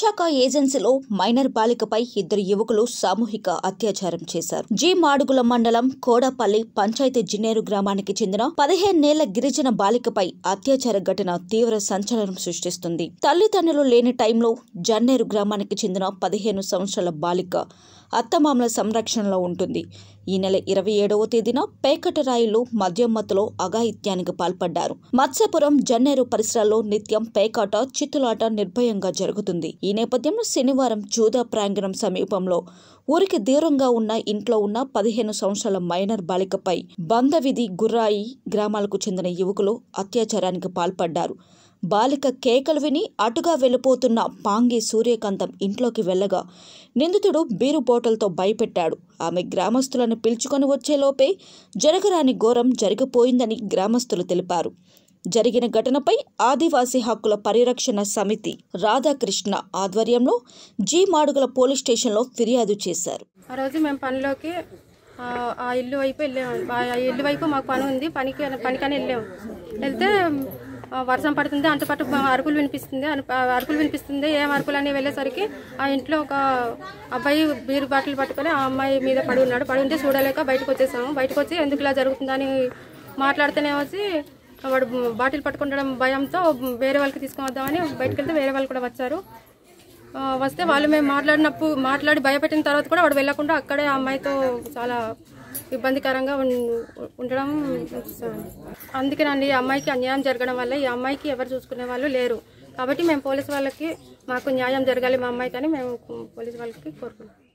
విశాఖ ఏజెన్సీలో మైనర్ బాలికపై ఇద్దరు యువకులు సామూహిక అత్యాచారం చేశారు జి మాడుగుల మండలం కోడపల్లి పంచాయతీ జిన్నేరు గ్రామానికి చెందిన పదిహేనేళ్ల గిరిజన బాలికపై అత్యాచార ఘటన తీవ్ర సంచలనం సృష్టిస్తుంది తల్లిదండ్రులు లేని టైంలో జన్నేరు గ్రామానికి చెందిన పదిహేను సంవత్సరాల బాలిక అత్తమామల సంరక్షణలో ఉంటుంది ఈ నెల ఇరవై ఏడవ తేదీన పేకటరాయిలో మద్యం మత్తులో అఘాయిత్యానికి పాల్పడ్డారు మత్స్యపురం జన్నేరు పరిసరాల్లో నిత్యం పేకాట చిత్తులాట నిర్భయంగా జరుగుతుంది ఈ నేపథ్యంలో శనివారం జూదా ప్రాంగణం సమీపంలో ఊరికి దూరంగా ఉన్న ఇంట్లో ఉన్న పదిహేను సంవత్సరాల మైనర్ బాలికపై బంధవిధి గుర్రాయి గ్రామాలకు చెందిన యువకులు అత్యాచారానికి పాల్పడ్డారు బాలిక కేకలు విని అటుగా వెళ్ళిపోతున్న పాంగి సూర్యకాంతం ఇంట్లోకి వెళ్ళగా నిందితుడు బీరు బాటిల్తో భయపెట్టాడు ఆమె గ్రామస్తులను పిలుచుకొని వచ్చేలోపే జరగరాని ఘోరం జరిగిపోయిందని గ్రామస్తులు తెలిపారు జరిగిన ఘటనపై ఆదివాసీ హక్కుల పరిరక్షణ సమితి రాధాకృష్ణ ఆధ్వర్యంలో జీ మాడుగుల పోలీస్ స్టేషన్లో ఫిర్యాదు చేశారు ఆ రోజు మేము పనిలోకి ఆ, ఆ ఇల్లు వైపు వెళ్ళాము ఆ ఇల్లు వైపు మాకు పని ఉంది పనికి పనికని వెళ్ళాము వెళ్తే ఆ, వర్షం పడుతుంది అంటుపట్టు మా అరుపులు వినిపిస్తుంది అను- ఆ, అరుపులు వినిపిస్తుంది ఏం అరుపులు అని వెళ్ళేసరికి ఆ ఇంట్లో ఒక అబ్బాయి బీరు బాటిల్ పట్టుకొని ఆ అమ్మాయి మీద పడి ఉన్నాడు పడి ఉంటే చూడలేక బయటకు వచ్చేసాము బయటకు వచ్చి ఎందుకు ఇలా జరుగుతుందని మాట్లాడితేనే వచ్చి వాడు బాటిల్ పట్టుకుంటడం భయంతో వేరే వాళ్ళకి తీసుకొని వద్దామని బయటకు వెళ్తే వేరే వాళ్ళు కూడా వచ్చారు ఆ, వస్తే వాళ్ళు మేము మాట్లాడినప్పుడు మాట్లాడి భయపెట్టిన తర్వాత కూడా వాడు వెళ్లకుండా అక్కడే ఆ అమ్మాయితో చాలా ఇబ్బందికరంగా ఉన్- ఉండడం అందుకేనండి ఈ అమ్మాయికి అన్యాయం జరగడం వల్ల ఈ అమ్మాయికి ఎవరు చూసుకునే వాళ్ళు లేరు కాబట్టి మేము పోలీసు వాళ్ళకి మాకు న్యాయం జరగాలి మా అమ్మాయికి అని మేము పోలీసు వాళ్ళకి కోరుకుంటాం